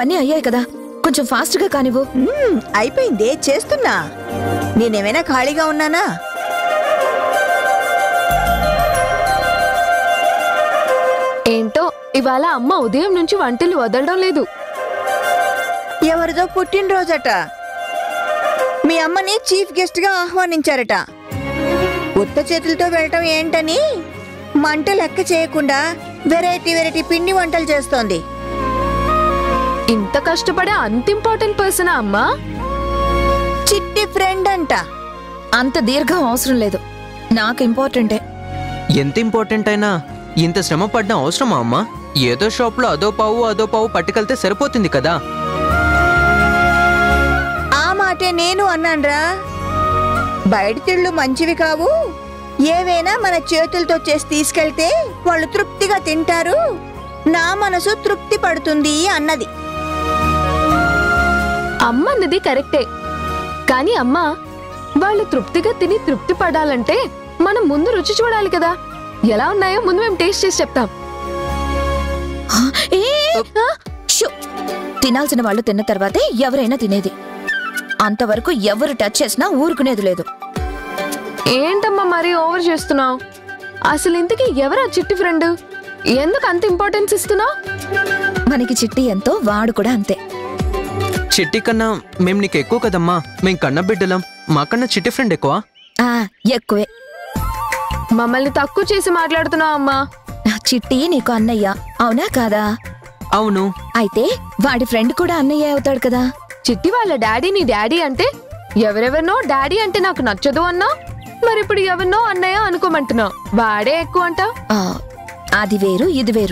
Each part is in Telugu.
అన్నీ అయ్యాయి కదా కొంచెం ఫాస్ట్ గా కానివ్వు మ్మ్, అయిపోయిందే చేస్తున్నా నేనేమైనా ఖాళీగా ఉన్నానా ఏంటో ఇవాళ అమ్మ ఉదయం నుంచి వంటలు వదలడం లేదు ఎవరిదో పుట్టినరోజట మీ అమ్మని చీఫ్ గెస్ట్ గా ఆహ్వానించారట ఉత్త చేతులతో వెళ్ళటం ఏంటని మంట లెక్క చేయకుండా వెరైటీ వెరైటీ పిండి వంటలు చేస్తోంది ఇంత కష్టపడే అంత ఇంపార్టెంట్ పర్సనా అమ్మా చిట్టి ఫ్రెండ్ అంట అంత దీర్ఘం అవసరం లేదు నాకు ఇంపార్టెంటే ఎంత ఇంపార్టెంట్ అయినా ఇంత శ్రమ పడ్డం అవసరమా అమ్మా ఏదో షాప్లో అదో పావు అదో పావు పట్టుకెళ్తే సరిపోతుంది కదా ఆ మాటే నేను అన్నాన్రా బయట తిళ్ళు మంచివి కావు ఏవైనా మన చేతులతో చేసి తీసుకెళ్తే వాళ్ళు తృప్తిగా తింటారు నా మనసు తృప్తి పడుతుంది అన్నది అమ్మ అన్నది కరెక్టే కానీ అమ్మా వాళ్ళు తృప్తిగా తిని తృప్తి పడాలంటే మనం ముందు రుచి చూడాలి కదా ఎలా ఉన్నాయో ముందు మేము టేస్ట్ చేసి చెప్తాం ఏ షో! తినాల్సిన వాళ్ళు తిన్న తర్వాతే ఎవరైనా తినేది అంతవరకు ఎవరు టచ్ చేసినా ఊరుకునేది లేదు ఏంటమ్మా మరీ ఓవర్ చేస్తున్నావు అసలు ఇంతకీ ఎవరా చిట్టి ఫ్రెండ్ ఎందుకు అంత ఇంపార్టెన్స్ ఇస్తున్నావు మనకి చిట్టి ఎంతో వాడు కూడా అంతే చిట్టి కన్నా మేము నీకు ఎక్కువ కదమ్మా మేం కన్న బిడ్డలం మాకన్నా చిట్టి ఫ్రెండ్ ఎక్కువ ఆ ఎక్కువే మమ్మల్ని తక్కువ చేసి మాట్లాడుతున్నావు అమ్మా నా చిట్టి నీకు అన్నయ్య అవునా కాదా అవును అయితే వాడి ఫ్రెండ్ కూడా అన్నయ్య అవుతాడు కదా చిట్టి వాళ్ళ డాడీ నీ డాడీ అంటే ఎవరెవరినో డాడీ అంటే నాకు నచ్చదు అన్నా మరి ఇప్పుడు ఎవరినో అన్నయ్య అనుకోమంటున్నావు వాడే ఎక్కువ అంటావు ఆ, అది వేరు ఇది వేరు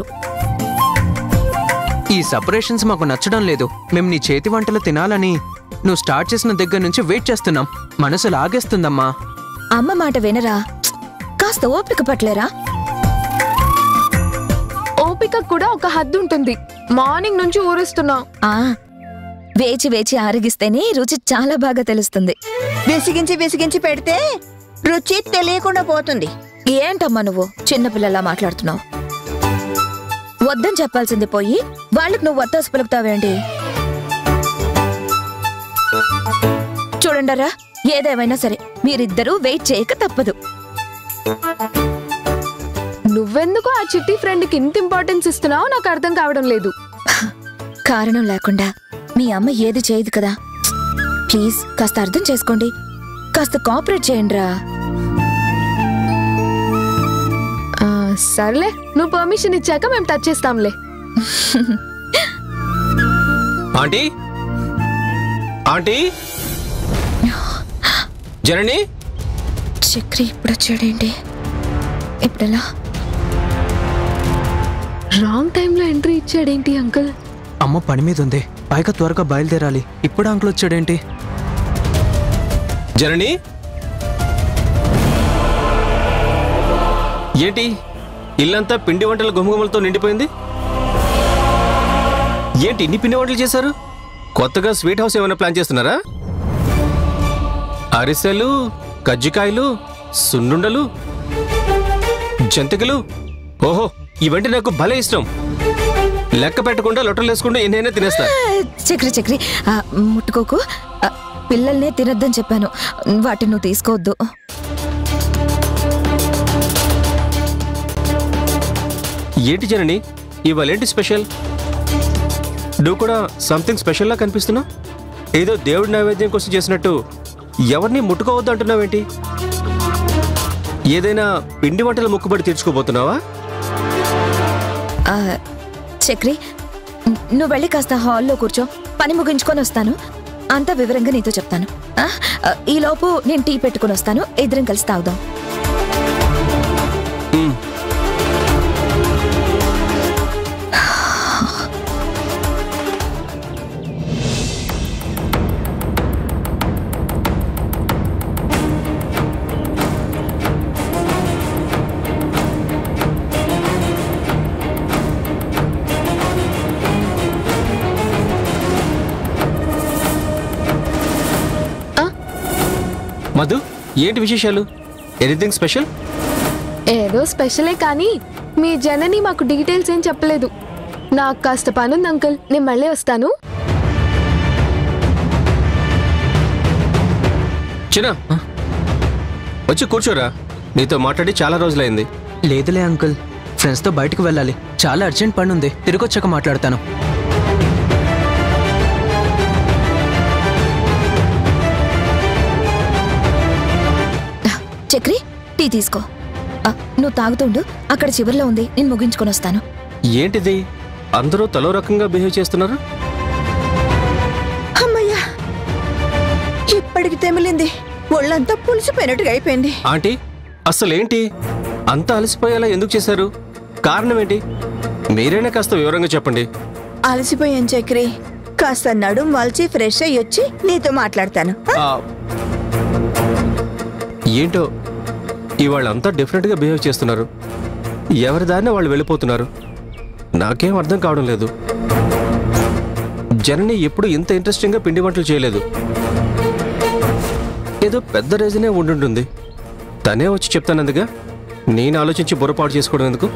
ఈ సపరేషన్స్ మాకు నచ్చడం లేదు మేము నీ చేతి వంటలు తినాలని నువ్వు స్టార్ట్ చేసిన దగ్గర నుంచి వెయిట్ చేస్తున్నాం మనసు లాగేస్తుందమ్మా అమ్మ మాట వినరా ప్చ్! కాస్త ఓపిక పట్లేరా ఓపిక కూడా ఒక హద్దు ఉంటుంది మార్నింగ్ నుంచి ఊరిస్తున్నావు ఆ వేచి వేచి ఆరగిస్తేనే రుచి చాలా బాగా తెలుస్తుంది విసిగించి విసిగించి పెడితే రుచి తెలియకుండా పోతుంది ఏంటమ్మా నువ్వు చిన్నపిల్లలా మాట్లాడుతున్నావు వద్దని చెప్పాల్సింది పోయి వాళ్ళకి నువ్వు వత్తాసు పలుకుతావేంటి చూడండరా ఏదేమైనా సరే మీరిద్దరూ వెయిట్ చేయక తప్పదు నువ్వెందుకు ఆ చిట్టి ఫ్రెండ్కి ఇంత ఇంపార్టెన్స్ ఇస్తున్నావు నాకు అర్థం కావడం లేదు కారణం లేకుండా మీ అమ్మ ఏది చేయదు కదా ప్లీజ్ కాస్త అర్థం చేసుకోండి కాస్త కోఆపరేట్ చేయండిరా ఆ, సర్లే నువ్వు పర్మిషన్ ఇచ్చాక మేము టచ్ చేస్తాంలే ఆంటీ ఆంటీ జనని చక్రి ఇప్పుడు వచ్చాడేంటి ఇప్పుడెలా రాంగ్ టైంలో ఎంట్రీ ఇచ్చాడేంటి అంకుల్ అమ్మ పని మీద ఉంది పైగా త్వరగా బయలుదేరాలి ఇప్పుడు అంకుల్ వచ్చాడేంటి జనని ఏంటి ఇల్లంతా పిండి వంటల గుమగుమలతో నిండిపోయింది ఏంటి ఇన్ని పిండి వంటలు చేశారు కొత్తగా స్వీట్ హౌస్ ఏమైనా ప్లాన్ చేస్తున్నారా అరిసెలు కజ్జికాయలు సున్నుండలు జంతికలు ఓహో ఇవంటి నాకు భలే ఇష్టం లెక్క పెట్టకుండా లొట్టలు వేసుకుంటూ ఎన్నైనా తినేస్తా చక్రి చక్రి ఆ, ముట్టుకోకు ఆ, పిల్లల్నే తినొద్దని చెప్పాను వాటిని నువ్వు తీసుకోవద్దు ఏంటి జనని ఇవాళ ఏంటి స్పెషల్ నువ్వు కూడా సంథింగ్ స్పెషల్లా కనిపిస్తున్నా ఏదో దేవుడి నైవేద్యం కోసం చేసినట్టు ఎవరిని ముట్టుకోవద్దు అంటున్నావేంటి ఏదైనా పిండి వంటల ముక్కుబడి తీర్చుకోబోతున్నావా ఆ, చక్రి నువ్వు వెళ్ళి కాస్త హాల్లో కూర్చో పని ముగించుకొని వస్తాను అంతా వివరంగా నీతో చెప్తాను ఆ, ఆ, ఈలోపు నేను టీ పెట్టుకొని వస్తాను ఇద్దరం కలిసి తాగుదాం మ్, మధు ఏంటి విశేషాలు ఎనీథింగ్ స్పెషల్ ఏదో స్పెషలే కానీ మీ జనని మాకు డీటెయిల్స్ ఏం చెప్పలేదు నాకు కాస్త పనుంది అంకుల్ నేను మళ్ళీ వస్తాను చిన్న వచ్చి కూర్చోరా నీతో మాట్లాడి చాలా రోజులైంది లేదులే అంకుల్ ఫ్రెండ్స్తో బయటకు వెళ్ళాలి చాలా అర్జెంట్ పని ఉంది తిరిగొచ్చాక మాట్లాడతాను చక్రి టీ తీసుకో ఆ, నువ్వు తాగుతుండు అక్కడ చివర్లో ఉంది నేను ముగించుకొని వస్తాను ఏంటిది అందరూ తలో రకంగా బిహేవ్ చేస్తున్నారు అమ్మయ్యా ఇప్పటికి తెమిలింది ఒళ్ళంతా పులిసిపోయినట్టుగా అయిపోయింది ఆంటీ అసలేంటి అంత అలసిపోయేలా ఎందుకు చేశారు కారణం ఏంటి మీరైనా కాస్త వివరంగా చెప్పండి అలసిపోయాను చక్రి కాస్త నడుం వాల్చి ఫ్రెష్ అయ్యి వచ్చి నీతో మాట్లాడతాను ఆ, ఏంటో ఇవాళ అంతా డిఫరెంట్గా బిహేవ్ చేస్తున్నారు ఎవరి దారిన వాళ్ళు వెళ్ళిపోతున్నారు నాకేం అర్థం కావడం లేదు జనని ఎప్పుడు ఇంత ఇంట్రెస్టింగ్గా పిండి వంటలు చేయలేదు ఏదో పెద్ద రీజనే ఉండుంటుంది తనే వచ్చి చెప్తానందుగా నేను ఆలోచించి బుర్రపాటు చేసుకోవడం ఎందుకు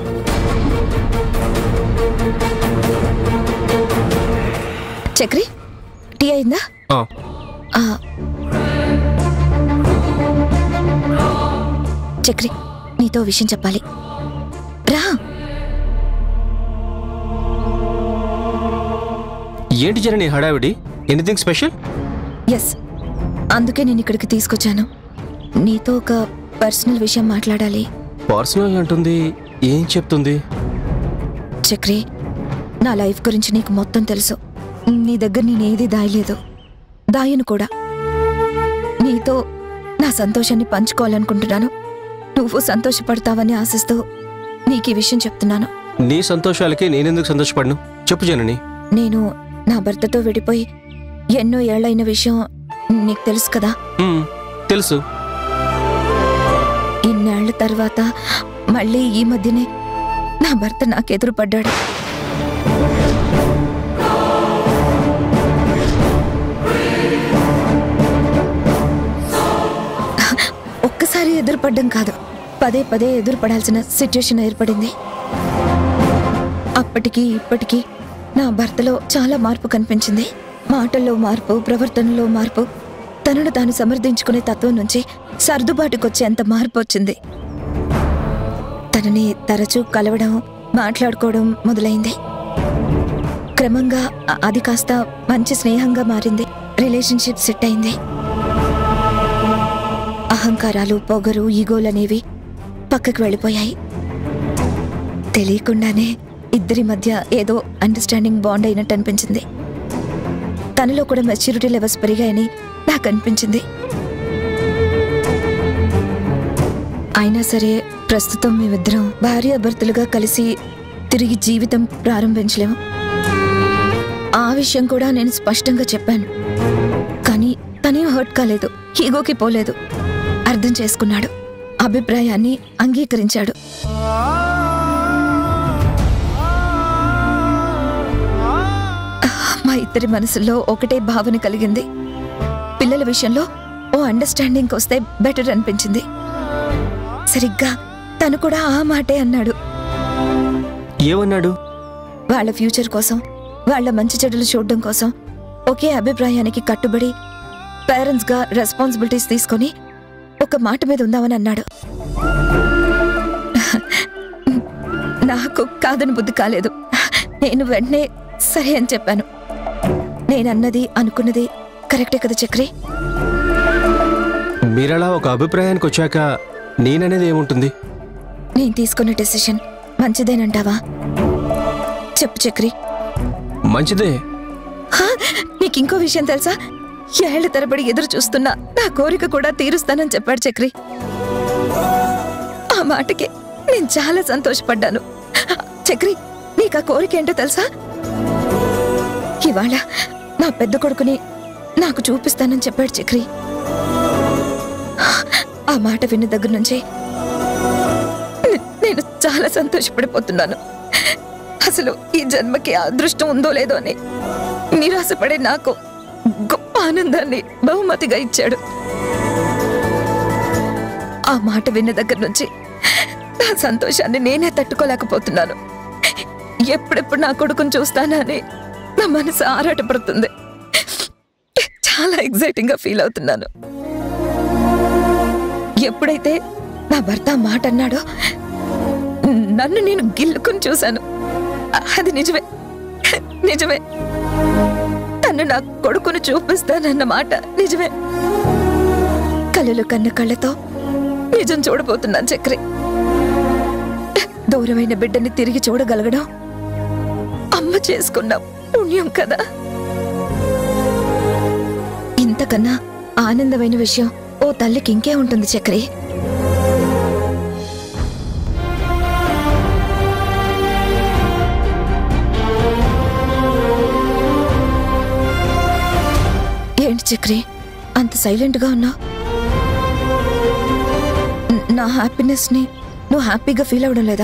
చక్రి టీ అయిందా ఆ, ఆ. చక్రి నీతో ఓ విషయం చెప్పాలి రా ఏంటి జనని హడావిడి ఎనీథింగ్ స్పెషల్ ఎస్ అందుకే నేను ఇక్కడికి తీసుకొచ్చాను నీతో ఒక పర్సనల్ విషయం మాట్లాడాలి పర్సనల్ అంటుంది ఏం చెప్తుంది చక్రి నా లైఫ్ గురించి నీకు మొత్తం తెలుసు నీ దగ్గర నేనేది దాయలేదు దాయను కూడా నీతో నా సంతోషాన్ని పంచుకోవాలనుకుంటున్నాను నువ్వు సంతోషపడతావని ఆశిస్తూ నీకు ఈ విషయం చెప్తున్నాను నీ సంతోషాలకి నేనెందుకు సంతోషపడను చెప్పు జనని నేను నా భర్తతో విడిపోయి ఎన్నో ఏళ్లైన విషయం నీకు తెలుసు కదా మ్మ్, తెలుసు ఇన్నేళ్ల తర్వాత మళ్ళీ ఈ మధ్యనే నా భర్త నాకు ఎదురుపడ్డాడు ఒక్కసారి ఎదురుపడ్డం కాదు పదే పదే ఎదురుపడాల్సిన సిచ్యుయేషన్ ఏర్పడింది అప్పటికి ఇప్పటికీ నా భర్తలో చాలా మార్పు కనిపించింది మాటల్లో మార్పు ప్రవర్తనలో మార్పు తనను తాను సమర్థించుకునే తత్వం నుంచి సర్దుబాటుకొచ్చేంత మార్పు వచ్చింది తనని తరచూ కలవడం మాట్లాడుకోవడం మొదలైంది క్రమంగా అ- అది కాస్త మంచి స్నేహంగా మారింది రిలేషన్షిప్ సెట్ అయింది అహంకారాలు పొగరు ఈగోలనేవి పక్కకు వెళ్ళిపోయాయి తెలియకుండానే ఇద్దరి మధ్య ఏదో అండర్స్టాండింగ్ బాండ్ అయినట్టు అనిపించింది తనలో కూడా మెచ్యూరిటీ లెవెల్స్ పెరిగాయని నాకు అనిపించింది అయినా సరే ప్రస్తుతం మేమిద్దరం భార్యాభర్తలుగా కలిసి తిరిగి జీవితం ప్రారంభించలేము ఆ విషయం కూడా నేను స్పష్టంగా చెప్పాను కానీ తనేం హర్ట్ కాలేదు హీగోకి పోలేదు అర్థం చేసుకున్నాడు అభిప్రాయాన్ని అంగీకరించాడు మా ఇద్దరి మనసుల్లో ఒకటే భావన కలిగింది పిల్లల విషయంలో ఓ అండర్స్టాండింగ్ వస్తే బెటర్ అనిపించింది సరిగ్గా తను కూడా ఆ మాటే అన్నాడు ఏమన్నాడు వాళ్ళ ఫ్యూచర్ కోసం వాళ్ళ మంచి చెడులు చూడడం కోసం ఒకే అభిప్రాయానికి కట్టుబడి పేరెంట్స్గా రెస్పాన్సిబిలిటీస్ తీసుకొని ఒక మాట మీద ఉందామని అన్నాడు నాకు కాదని బుద్ధి కాలేదు నేను వెంటనే సరే అని చెప్పాను నేనన్నది అనుకున్నది కరెక్టే కదా చక్రి మీరలా ఒక అభిప్రాయానికి వచ్చాక నేననేది ఏముంటుంది నేను తీసుకున్న డెసిషన్ మంచిదేనంటావా చెప్పు చక్రి మంచిదే హా, నీకు ఇంకో విషయం తెలుసా ఏళ్ల తరబడి ఎదురు చూస్తున్నా నా కోరిక కూడా తీరుస్తానని చెప్పాడు చక్రి ఆ మాటకి నేను చాలా సంతోషపడ్డాను చక్రి నీకు ఆ కోరిక ఏంటో తెలుసా ఇవాళ నా పెద్ద కొడుకుని నాకు చూపిస్తానని చెప్పాడు చక్రి ఆ మాట విన్న దగ్గర నుంచి నే- నేను చాలా సంతోషపడిపోతున్నాను అసలు ఈ జన్మకి ఆ అదృష్టం ఉందో లేదో అని నిరాశపడే నాకు గొప్ప ఆనందాన్ని బహుమతిగా ఇచ్చాడు ఆ మాట విన్న దగ్గర నుంచి నా సంతోషాన్ని నేనే తట్టుకోలేకపోతున్నాను ఎప్పుడెప్పుడు నా కొడుకుని చూస్తానని నా మనసు ఆరాటపడుతుంది చాలా ఎగ్జైటింగ్ గా ఫీల్ అవుతున్నాను ఎప్పుడైతే నా భర్త ఆ మాట అన్నాడో నన్ను నేను గిల్లుకుని చూశాను అది నిజమే నిజమే తను నా కొడుకును చూపిస్తానన్న మాట నిజమే కళ్ళలు కన్న కళ్ళతో నిజం చూడబోతున్నాను చక్రి దూరమైన బిడ్డని తిరిగి చూడగలగడం అమ్మ చేసుకున్న పుణ్యం కదా ఇంతకన్నా ఆనందమైన విషయం ఓ తల్లికి ఇంకే ఉంటుంది చక్రి ఏంటి చక్రి అంత సైలెంట్ గా ఉన్నావు నా హ్యాపీనెస్ ని నువ్వు హ్యాపీగా ఫీల్ అవ్వడం లేదా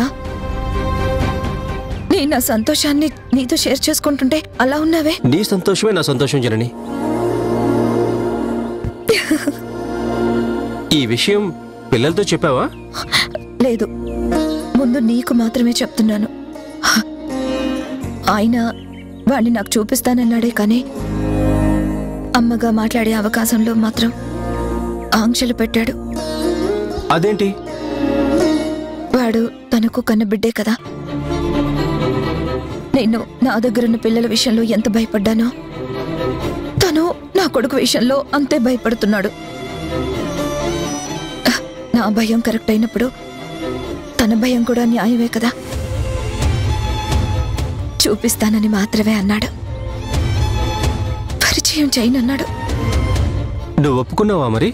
నేను నా సంతోషాన్ని నీతో షేర్ చేసుకుంటుంటే అలా ఉన్నావే నీ సంతోషమే నా సంతోషం జనని ఈ విషయం పిల్లలతో చెప్పావా లేదు ముందు నీకు మాత్రమే చెప్తున్నాను ఆయన వాణ్ణి నాకు చూపిస్తానన్నాడే కానీ అమ్మగా మాట్లాడే అవకాశంలో మాత్రం ఆంక్షలు పెట్టాడు అదేంటి వాడు తనకు కన్న బిడ్డే కదా నేను నా దగ్గరున్న పిల్లల విషయంలో ఎంత భయపడ్డానో తను నా కొడుకు విషయంలో అంతే భయపడుతున్నాడు నా భయం కరెక్ట్ అయినప్పుడు తన భయం కూడా న్యాయమే కదా చూపిస్తానని మాత్రమే అన్నాడు పరిచయం చేయనన్నాడు నువ్వు ఒప్పుకున్నావా మరి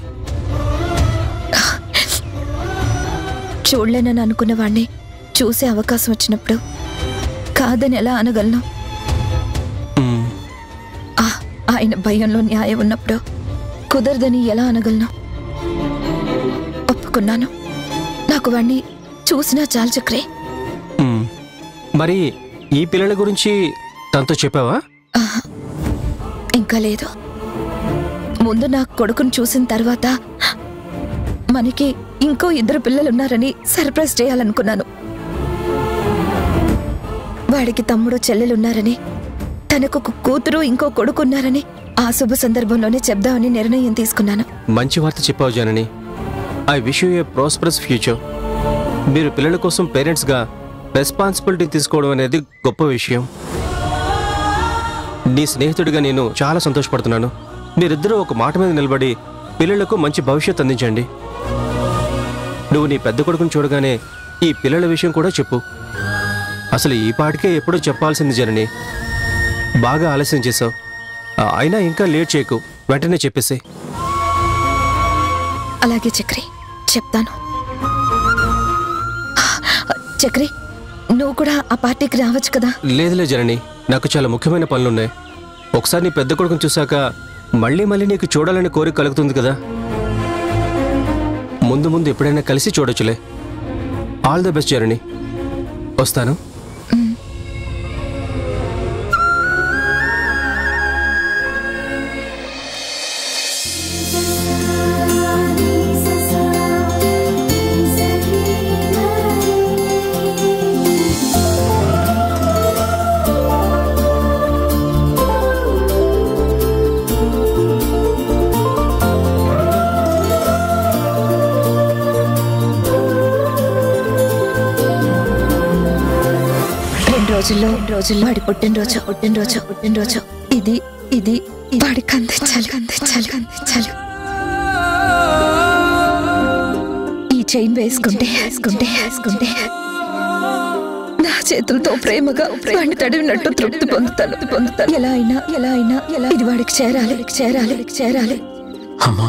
చూడలేనని అనుకున్న వాణ్ణి చూసే అవకాశం వచ్చినప్పుడు కాదని ఎలా అనగలను మ్మ్. ఆ, ఆయన భయంలో న్యాయం ఉన్నప్పుడు కుదరదని ఎలా అనగలను ఒప్పుకున్నాను నాకు వాణ్ణి చూసినా చాలు చక్రే మ్మ్. మరి ఈ పిల్లల గురించి తనతో చెప్పావా ఆహా, ఇంకా లేదు ముందు నా కొడుకును చూసిన తర్వాత మనకి ఇంకో ఇద్దరు పిల్లలున్నారని సర్ప్రైజ్ చేయాలనుకున్నాను వాడికి తమ్ముడు చెల్లెలున్నారని తనకు ఒక కూతురు ఇంకో కొడుకు ఉన్నారని ఆ శుభ సందర్భంలోనే చెప్దామని నిర్ణయం తీసుకున్నాను మంచి వార్త చెప్పావు Janani I wish you a prosperous future మీరు పిల్లల కోసం పేరెంట్స్గా రెస్పాన్సిబిలిటీ తీసుకోవడం అనేది గొప్ప విషయం నీ స్నేహితుడిగా నేను చాలా సంతోషపడుతున్నాను మీరిద్దరూ ఒక మాట మీద నిలబడి పిల్లలకు మంచి భవిష్యత్ అందించండి నువ్వు నీ పెద్ద కొడుకుని చూడగానే ఈ పిల్లల విషయం కూడా చెప్పు అసలు ఈ పాటికే ఎప్పుడో చెప్పాల్సింది జనని బాగా ఆలస్యం చేసావు ఆ, అయినా ఇంకా లేట్ చేయకు వెంటనే చెప్పేసి అలాగే చక్రి చెప్తాను చక్రి నువ్వు కూడా ఆ పార్టీకి రావచ్చు కదా లేదులే జనని నాకు చాలా ముఖ్యమైన పనులున్నాయి ఒకసారి నీ పెద్ద కొడుకుని చూశాక మళ్ళీ మళ్ళీ నీకు చూడాలని కోరిక కలుగుతుంది కదా ముందు ముందు ఎప్పుడైనా కలిసి చూడొచ్చులే ఆల్ ద బెస్ట్ జనని వస్తాను రెండు రోజుల్లో రెండు రోజుల్లో వాడి పుట్టినరోజు పుట్టినరోజు పుట్టినరోజు ఇది ఇది వాడికి అందించాలి అందించాలి అందించాలి ఈ చైన్ వేసుకుంటే వేసుకుంటే వేసుకుంటే నా చేతులతో ప్రేమగా వాడిని తడివినట్టు తృప్తి పొందుతాను పొందుతాను ఎలా అయినా ఎలా అయినా ఎలా ఇది వాడికి చేరాలి చేరాలి చేరాలి అమ్మా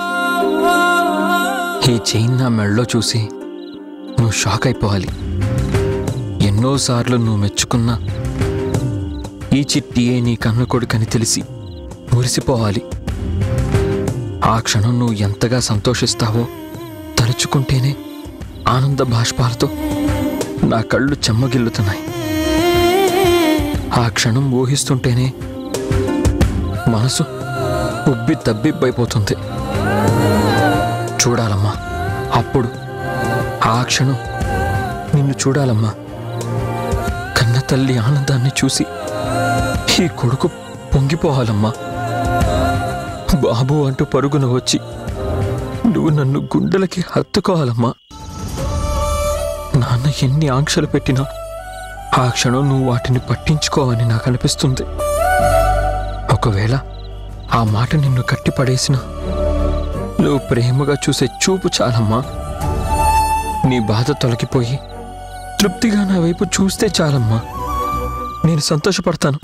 ఈ చైన్ నా మెడలో చూసి నువ్వు షాక్ అయిపోవాలి ఎన్నోసార్లు నువ్వు మెచ్చుకున్న ఈ చిట్టియే నీ కన్న కొడుకని తెలిసి మురిసిపోవాలి ఆ క్షణం నువ్వు ఎంతగా సంతోషిస్తావో తలుచుకుంటేనే ఆనంద బాష్పాలతో నా కళ్ళు చెమ్మగిల్లుతున్నాయి ఆ క్షణం ఊహిస్తుంటేనే మనసు ఉబ్బి తబ్బిబ్బైపోతుంది చూడాలమ్మా అప్పుడు ఆ క్షణం నిన్ను చూడాలమ్మా కన్న తల్లి ఆనందాన్ని చూసి ఈ కొడుకు పొంగిపోవాలమ్మా బాబు అంటూ పరుగున వచ్చి నువ్వు నన్ను గుండెలకి హత్తుకోవాలమ్మా నాన్న ఎన్ని ఆంక్షలు పెట్టినా ఆ క్షణం నువ్వు వాటిని పట్టించుకోవని నాకు అనిపిస్తుంది ఒకవేళ ఆ మాట నిన్ను కట్టిపడేసినా నువ్వు ప్రేమగా చూసే చూపు చాలమ్మా నీ బాధ తొలగిపోయి తృప్తిగా నా వైపు చూస్తే చాలమ్మా నేను సంతోషపడతాను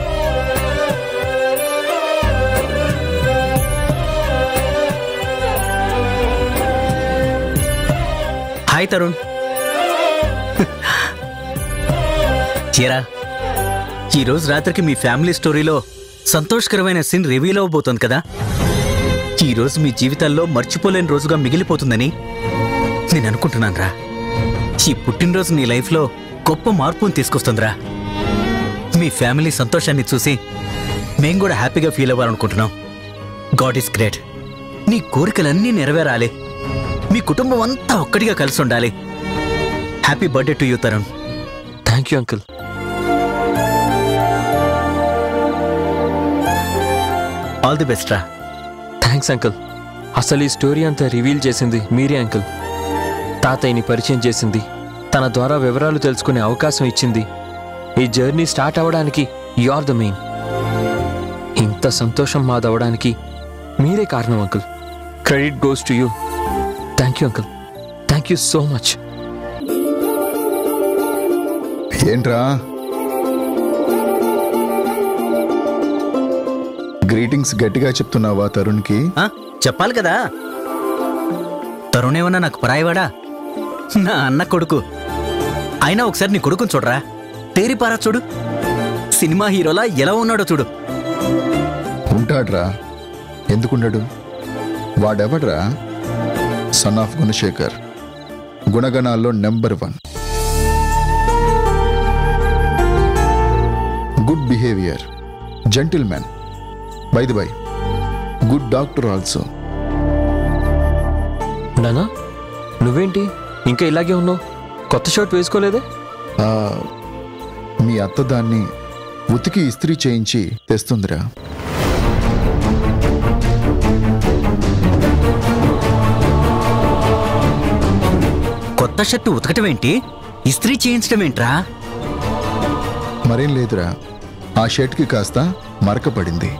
హాయ్ తరుణ్ చీరా ఈరోజు రాత్రికి మీ ఫ్యామిలీ స్టోరీలో సంతోషకరమైన సీన్ రివీల్ అవ్వబోతోంది కదా ఈరోజు మీ జీవితాల్లో మర్చిపోలేని రోజుగా మిగిలిపోతుందని నేను అనుకుంటున్నాను రా ఈ పుట్టినరోజు నీ లైఫ్లో గొప్ప మార్పుని తీసుకొస్తుందిరా మీ ఫ్యామిలీ సంతోషాన్ని చూసి మేం కూడా హ్యాపీగా ఫీల్ అవ్వాలనుకుంటున్నాం గాడ్ ఈస్ గ్రేట్ నీ కోరికలన్నీ నెరవేరాలి మీ కుటుంబం అంతా ఒక్కటిగా కలిసి ఉండాలి happy birthday to you Tarun thank you uncle all the best రా థ్యాంక్స్ అంకుల్ అసలు ఈ స్టోరీ అంతా రివీల్ చేసింది మీరే అంకుల్ తాతయ్యని పరిచయం చేసింది తన ద్వారా వివరాలు తెలుసుకునే అవకాశం ఇచ్చింది ఈ జర్నీ స్టార్ట్ అవ్వడానికి యు ఆర్ ద మెయిన్ ఇంత సంతోషం మాదవడానికి మీరే కారణం uncle credit goes to you thank you uncle thank you so much ఏంట్రా గ్రీటింగ్స్ గట్టిగా చెప్తున్నావా తరుణ్కి ఆ, చెప్పాలి కదా తరుణ్ ఏమన్నా నాకు పరాయివాడా నా అన్న కొడుకు అయినా ఒకసారి నీ కొడుకుని చూడరా తేరిపారా చూడు సినిమా హీరోలా ఎలా ఉన్నాడో చూడు ఉంటాడ్రా ఎందుకుండడు వాడెవడ్రా సన్ ఆఫ్ గుణశేఖర్ గుణగణాల్లో number one good behaviour gentleman by the by good doctor also నానా నువ్వేంటి ఇంకా ఇలాగే ఉన్నావు కొత్త షర్ట్ వేసుకోలేదే మీ అత్త దాన్ని ఉతికి ఇస్త్రీ చేయించి తెస్తుందిరా కొత్త షర్టు ఉతకటం ఏంటి ఇస్త్రీ చేయించడం ఏంట్రా మరేం లేదురా ఆ షర్ట్కి కాస్త మరక పడింది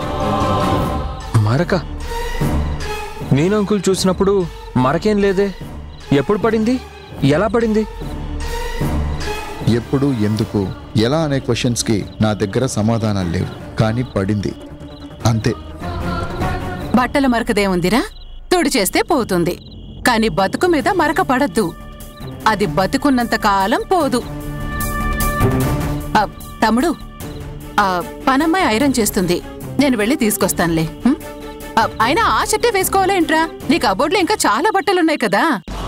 మరక నేను అంకుల్ చూసినప్పుడు మరకేం లేదే ఎప్పుడు పడింది ఎలా పడింది ఎప్పుడు ఎందుకు ఎలా అనే క్వశ్చన్స్కి నా దగ్గర సమాధానాలు లేవు కానీ పడింది అంతే బట్టల మరకదే ఉందిరా తుడి చేస్తే పోతుంది కాని బతుకు మీద మరక పడద్దు అది బతుకున్నంత కాలం పోదు ఆ, తమ్ముడు ఆ పనమ్మాయి ఐరన్ చేస్తుంది నేను వెళ్ళి తీసుకొస్తానులే ఉం? ఆ, అయినా ఆ షర్టే వేసుకోవాలేంట్రా నీ కబోర్డ్లో ఇంకా చాలా బట్టలున్నాయి కదా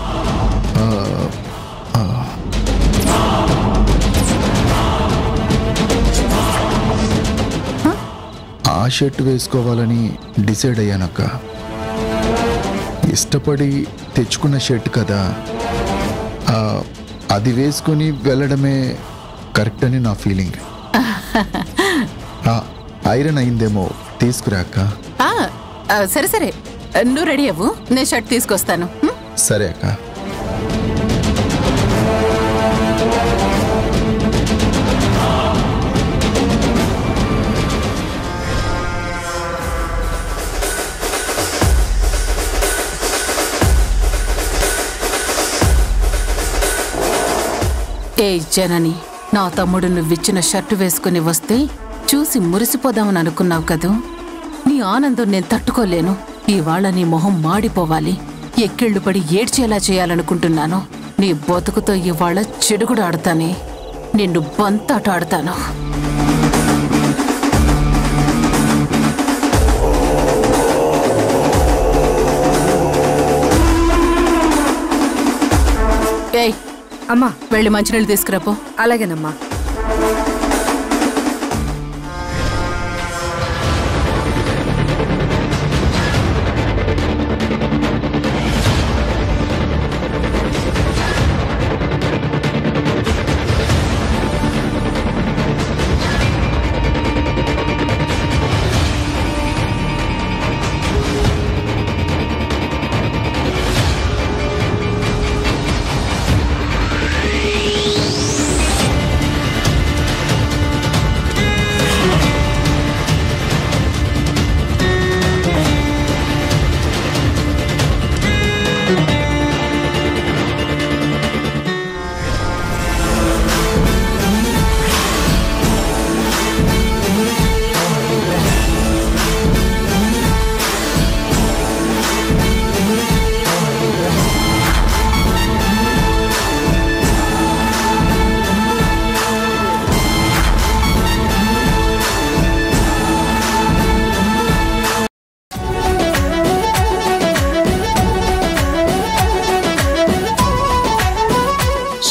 ఆ షర్ట్ వేసుకోవాలని డిసైడ్ అయ్యానక్క ఇష్టపడి తెచ్చుకున్న షర్ట్ కదా ఆ, అది వేసుకొని వెళ్ళడమే కరెక్ట్ అని నా ఫీలింగ్ ఆ, ఐరన్ అయిందేమో తీసుకురాక్క ఆ, ఆ, సరే సరే నువ్వు రెడీ అవ్వు నేను షర్ట్ తీసుకొస్తాను ఉం? సరే అక్క ఏ జనని నా తమ్ముడు నువ్విచ్చిన షర్టు వేసుకుని వస్తే చూసి మురిసిపోదామని అనుకున్నావు కదూ నీ ఆనందం నేను తట్టుకోలేను ఇవాళ నీ మొహం మాడిపోవాలి ఎక్కిళ్ళు పడి ఏడ్చేలా చేయాలనుకుంటున్నాను నీ బతుకుతో ఇవాళ చెడుగుడు ఆడతానే నిన్ను బంతాట ఆడతాను ఏయ్ అమ్మా వెళ్ళి మంచినీళ్ళు తీసుకురాపో అలాగేనమ్మా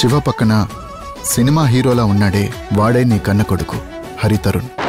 శివ పక్కన సినిమా హీరోలా ఉన్నాడే వాడే నీ కన్న కొడుకు హరితరుణ్